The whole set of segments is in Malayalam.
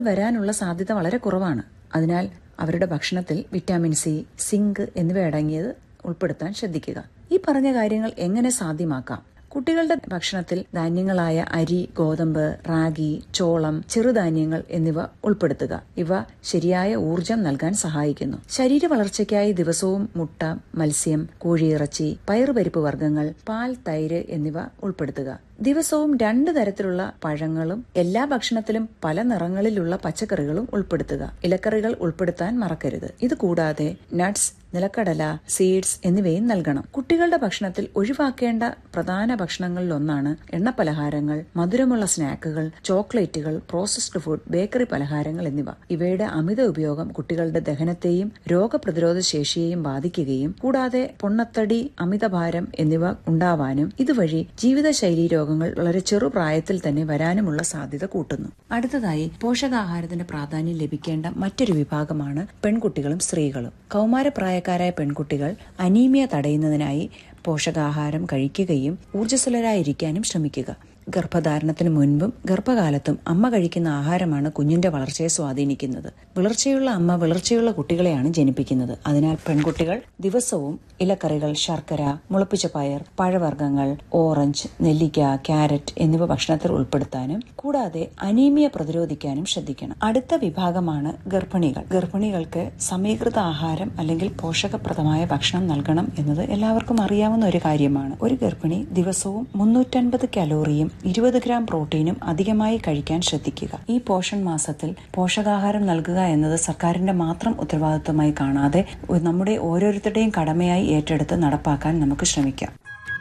വരാനുള്ള സാധ്യത വളരെ കുറവാണ് അതിനാൽ അവരുടെ ഭക്ഷണത്തിൽ വിറ്റാമിൻ സി സിങ്ക് എന്നിവ അടങ്ങിയത് ഉൾപ്പെടുത്താൻ ശ്രദ്ധിക്കുക ഈ പറഞ്ഞ കാര്യങ്ങൾ എങ്ങനെ സാധ്യമാക്കാം കുട്ടികളുടെ ഭക്ഷണത്തിൽ ധാന്യങ്ങളായ അരി ഗോതമ്പ് റാഗി ചോളം ചെറുധാന്യങ്ങൾ എന്നിവ ഉൾപ്പെടുത്തുക ഇവ ശരിയായ ഊർജം നൽകാൻ സഹായിക്കുന്നു ശരീര വളർച്ചയ്ക്കായി ദിവസവും മുട്ട മത്സ്യം കോഴിയിറച്ചി പയറുപരിപ്പ് വർഗ്ഗങ്ങൾ പാൽ തൈര് എന്നിവ ഉൾപ്പെടുത്തുക ദിവസവും രണ്ട് തരത്തിലുള്ള പഴങ്ങളും എല്ലാ ഭക്ഷണത്തിലും പല നിറങ്ങളിലുള്ള പച്ചക്കറികളും ഉൾപ്പെടുത്തുക ഇലക്കറികൾ ഉൾപ്പെടുത്താൻ മറക്കരുത് ഇത് കൂടാതെ നട്ട്സ് നിലക്കടല സീഡ്സ് എന്നിവയും നൽകണം കുട്ടികളുടെ ഭക്ഷണത്തിൽ ഒഴിവാക്കേണ്ട പ്രധാന ഭക്ഷണങ്ങളിലൊന്നാണ് എണ്ണപ്പലഹാരങ്ങൾ മധുരമുള്ള സ്നാക്കുകൾ ചോക്ലേറ്റുകൾ പ്രോസസ്ഡ് ഫുഡ് ബേക്കറി പലഹാരങ്ങൾ എന്നിവ ഇവയുടെ അമിത ഉപയോഗം കുട്ടികളുടെ ദഹനത്തെയും രോഗപ്രതിരോധ ശേഷിയെയും ബാധിക്കുകയും കൂടാതെ പൊണ്ണത്തടി അമിതഭാരം എന്നിവ ഉണ്ടാവാനും ഇതുവഴി ജീവിതശൈലി രോഗങ്ങൾ വളരെ ചെറുപ്രായത്തിൽ തന്നെ വരാനുമുള്ള സാധ്യത കൂട്ടുന്നു അടുത്തതായി പോഷകാഹാരത്തിന്റെ പ്രാധാന്യം ലഭിക്കേണ്ട മറ്റൊരു വിഭാഗമാണ് പെൺകുട്ടികളും സ്ത്രീകളും കൗമാരപ്രായക്കാരായ പെൺകുട്ടികൾ അനീമിയ തടയുന്നതിനായി പോഷകാഹാരം കഴിക്കുകയും ഊർജ്ജസ്വലരായിരിക്കാനും ശ്രമിക്കുക ഗർഭധാരണത്തിന് മുൻപും ഗർഭകാലത്തും അമ്മ കഴിക്കുന്ന ആഹാരമാണ് കുഞ്ഞിന്റെ വളർച്ചയെ സ്വാധീനിക്കുന്നത് വിളർച്ചയുള്ള അമ്മ വിളർച്ചയുള്ള കുട്ടികളെയാണ് ജനിപ്പിക്കുന്നത് അതിനാൽ പെൺകുട്ടികൾ ദിവസവും ഇലക്കറികൾ ശർക്കര മുളപ്പിച്ച പയർ പഴവർഗ്ഗങ്ങൾ ഓറഞ്ച് നെല്ലിക്ക ക്യാരറ്റ് എന്നിവ ഭക്ഷണത്തിൽ ഉൾപ്പെടുത്താനും കൂടാതെ അനീമിയ പ്രതിരോധിക്കാനും ശ്രദ്ധിക്കണം അടുത്ത വിഭാഗമാണ് ഗർഭിണികൾ ഗർഭിണികൾക്ക് സമീകൃത ആഹാരം അല്ലെങ്കിൽ പോഷകപ്രദമായ ഭക്ഷണം നൽകണം എന്നത് എല്ലാവർക്കും അറിയാവുന്ന ഒരു കാര്യമാണ് ഒരു ഗർഭിണി ദിവസവും മുന്നൂറ്റൻപത് കലോറിയും ഇരുപത് ഗ്രാം പ്രോട്ടീനും അധികമായി കഴിക്കാൻ ശ്രദ്ധിക്കുക ഈ പോഷൺ മാസത്തിൽ പോഷകാഹാരം നൽകുക എന്നത് സർക്കാരിന്റെ മാത്രം ഉത്തരവാദിത്വമായി കാണാതെ നമ്മുടെ ഓരോരുത്തരുടെയും കടമയായി ഏറ്റെടുത്ത് നടപ്പാക്കാൻ നമുക്ക് ശ്രമിക്കാം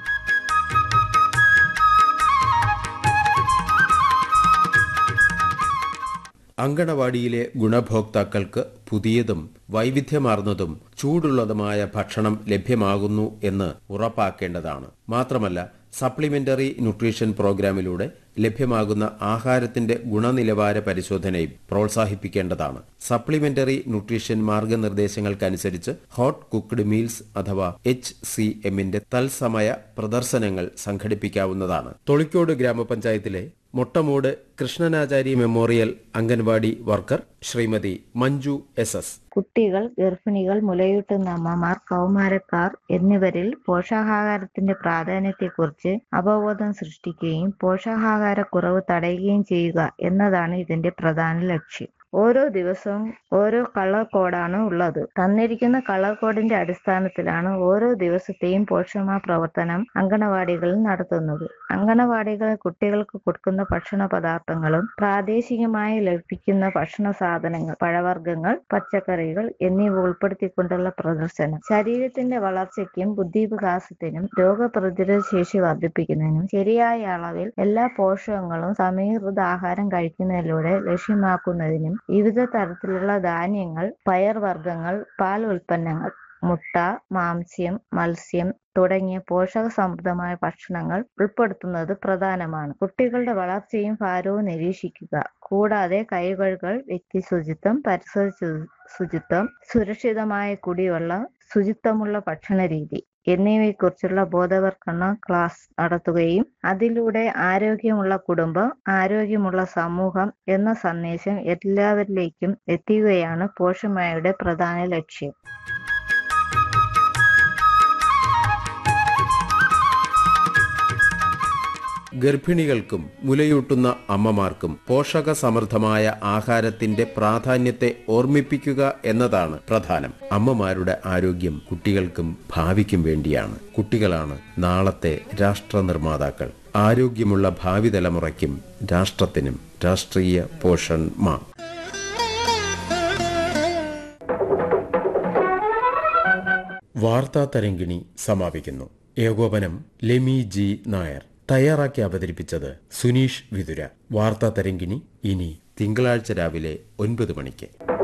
അങ്കണവാടിയിലെ ഗുണഭോക്താക്കൾക്ക് പുതിയതും വൈവിധ്യമാർന്നതും ചൂടുള്ളതുമായ ഭക്ഷണം ലഭ്യമാകുന്നു എന്ന് ഉറപ്പാക്കേണ്ടതാണ് മാത്രമല്ല സപ്ലിമെന്ററി ന്യൂട്രീഷൻ പ്രോഗ്രാമിലൂടെ ലഭ്യമാകുന്ന ആഹാരത്തിന്റെ ഗുണനിലവാര പരിശോധനയും പ്രോത്സാഹിപ്പിക്കേണ്ടതാണ് സപ്ലിമെന്ററി ന്യൂട്രീഷൻ മാർഗനിർദ്ദേശങ്ങൾക്കനുസരിച്ച് hot cooked meals H C സി എമ്മിന്റെ തത്സമയ പ്രദർശനങ്ങൾ സംഘടിപ്പിക്കാവുന്നതാണ് തൊളിക്കോട് ഗ്രാമപഞ്ചായത്തിലെ Mottamoodu Krishnanachari memorial anganwadi worker Shrimati Manju S S കുട്ടികൾ ഗർഭിണികൾ മുലയൂട്ടുന്ന അമ്മമാർ കൗമാരക്കാർ എന്നിവരിൽ പോഷകാഹാരത്തിന്റെ പ്രാധാന്യത്തെക്കുറിച്ച് അവബോധം സൃഷ്ടിക്കുകയും പോഷകാഹാരക്കുറവ് തടയുകയും ചെയ്യുക എന്നതാണ് ഇതിന്റെ പ്രധാന ലക്ഷ്യം ഓരോ ദിവസവും ഓരോ കളർ കോഡാണ് ഉള്ളത് തന്നിരിക്കുന്ന കളർ കോഡിന്റെ അടിസ്ഥാനത്തിലാണ് ഓരോ ദിവസത്തെയും പോഷക പ്രവർത്തനം അങ്കണവാടികളിൽ നടത്തുന്നത് അങ്കണവാടികൾ കുട്ടികൾക്ക് കൊടുക്കുന്ന ഭക്ഷണ പദാർത്ഥങ്ങളും പ്രാദേശികമായി ലഭിക്കുന്ന ഭക്ഷണ സാധനങ്ങൾ പഴവർഗ്ഗങ്ങൾ പച്ചക്കറികൾ എന്നിവ ഉൾപ്പെടുത്തിക്കൊണ്ടുള്ള പ്രദർശനം ശരീരത്തിന്റെ വളർച്ചയ്ക്കും ബുദ്ധിവികാസത്തിനും രോഗപ്രതിരോധ ശേഷി വർദ്ധിപ്പിക്കുന്നതിനും ശരിയായ അളവിൽ എല്ലാ പോഷകങ്ങളും സമീകൃത ആഹാരം കഴിക്കുന്നതിലൂടെ ലക്ഷ്യമാക്കുന്നതിനും വിവിധ തരത്തിലുള്ള ധാന്യങ്ങൾ പയർവർഗ്ഗങ്ങൾ പാൽ ഉൽപ്പന്നങ്ങൾ മുട്ട മാംസ്യം മത്സ്യം തുടങ്ങിയ പോഷക സമൃദ്ധമായ ഭക്ഷണങ്ങൾ ഉൾപ്പെടുത്തുന്നത് പ്രധാനമാണ് കുട്ടികളുടെ വളർച്ചയും ഭാരവും നിരീക്ഷിക്കുക കൂടാതെ കൈകഴുകൽ വ്യക്തി ശുചിത്വം പരിസര ശുചിത്വം സുരക്ഷിതമായ കുടിവെള്ളം ശുചിത്വമുള്ള ഭക്ഷണ രീതി എന്നിവയെക്കുറിച്ചുള്ള ബോധവൽക്കരണ ക്ലാസ് നടത്തുകയും അതിലൂടെ ആരോഗ്യമുള്ള കുടുംബം ആരോഗ്യമുള്ള സമൂഹം എന്ന സന്ദേശം എല്ലാവരിലേക്കും എത്തിക്കുകയാണ് പോഷമയുടെ പ്രധാന ലക്ഷ്യം ഗർഭിണികൾക്കും മുലയൂട്ടുന്ന അമ്മമാർക്കും പോഷക സമൃദ്ധമായ ആഹാരത്തിന്റെ പ്രാധാന്യത്തെ ഓർമ്മിപ്പിക്കുക എന്നതാണ് പ്രധാനം അമ്മമാരുടെ ആരോഗ്യം കുട്ടികൾക്കും ഭാവിക്കും വേണ്ടിയാണ് കുട്ടികളാണ് നാളത്തെ രാഷ്ട്ര നിർമ്മാതാക്കൾ ആരോഗ്യമുള്ള ഭാവി തലമുറയ്ക്കും രാഷ്ട്രത്തിനും രാഷ്ട്രീയ പോഷൺ മാ വാർത്താ തരങ്കിണി സമാപിക്കുന്നു ഏകോപനം ലെമി ജി നായർ തയ്യാറാക്കി അവതരിപ്പിച്ചത് സുനീഷ് വിതുര വാർത്താ തരങ്കിണി ഇനി തിങ്കളാഴ്ച രാവിലെ ഒൻപത് മണിക്ക്